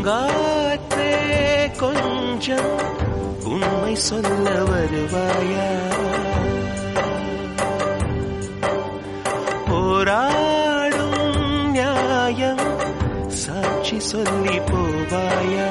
பூங்காற்றே கொஞ்சம் உண்மை சொல்ல வருவாயா போராடும் நியாயம் சாட்சி சொல்லி போவாயா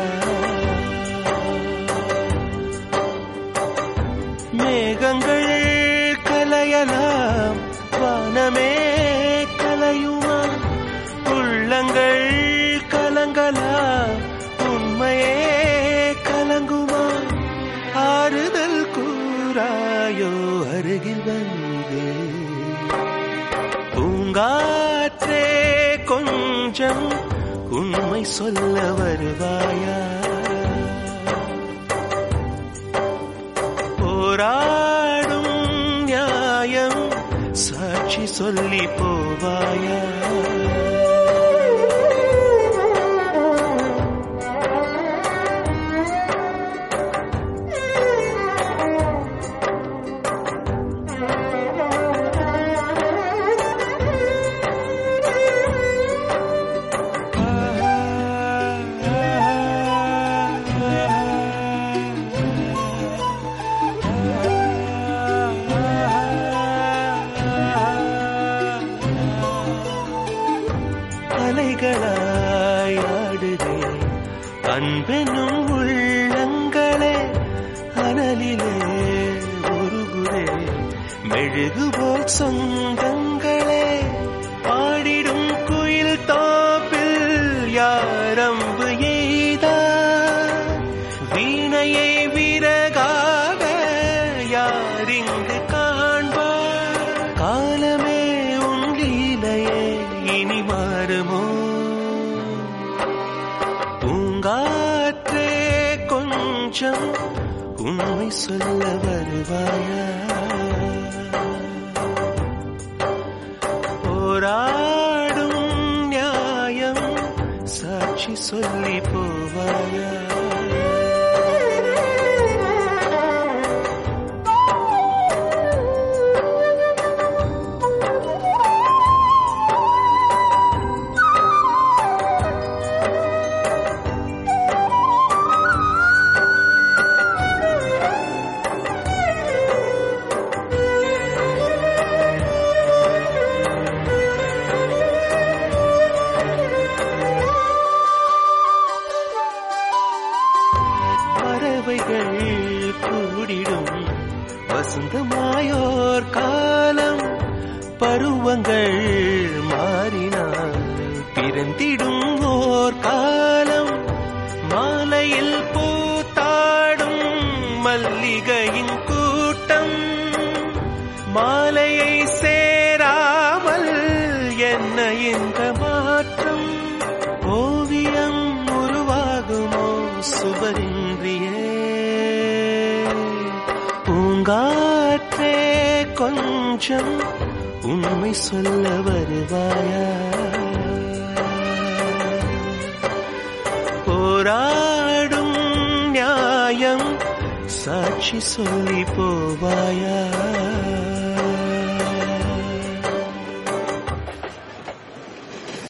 மேகங்கள் கலையலாம் வானமே கலையுமா உள்ளங்கள் கலங்கலாம் உண்மையே கலங்குமா ஆறுதல் கூறாயோ அருகில் வந்து பூங்காற்றே கொஞ்சம் உண்மை சொல்ல வருவாயா போராடும் நியாயம் சாட்சி சொல்லி போவாயா அலைகளாய் ஆடுதே அன்பெனும் உள்ளங்களே அனலிலே உருகுதே மெழுகுபோல் சொந்தங்களே பாடிடும் குயில் தோப்பில் யாரம்பு எய்தார் வீணையை விறகாக யாரிங்கு காண்பார் காலமே உன் லீலையே இனி மாறுமோ பூங்காற்றே கொஞ்சம் உண்மை சொல்ல வருவாயா போராடும் நியாயம் சாட்சி சொல்லி போவாயா பறவைகள் கூடிடும் வசந்தமாயோர் காலம் பருவங்கள் மாறினால் பிறந்திடும் ஓர் காலம் மாலையில் பூத்தாடும் மல்லிகையின் கூட்டம் மாலையை சேராமல் என்ன இந்த மாற்றம் ஓவியம் உருவாகுமோ சுவரின்றியே பூங்காற்றே கொஞ்சம் உண்மை சொல்ல வருவாயா போராடும் நியாயம் சாட்சி சொல்லி போவாயா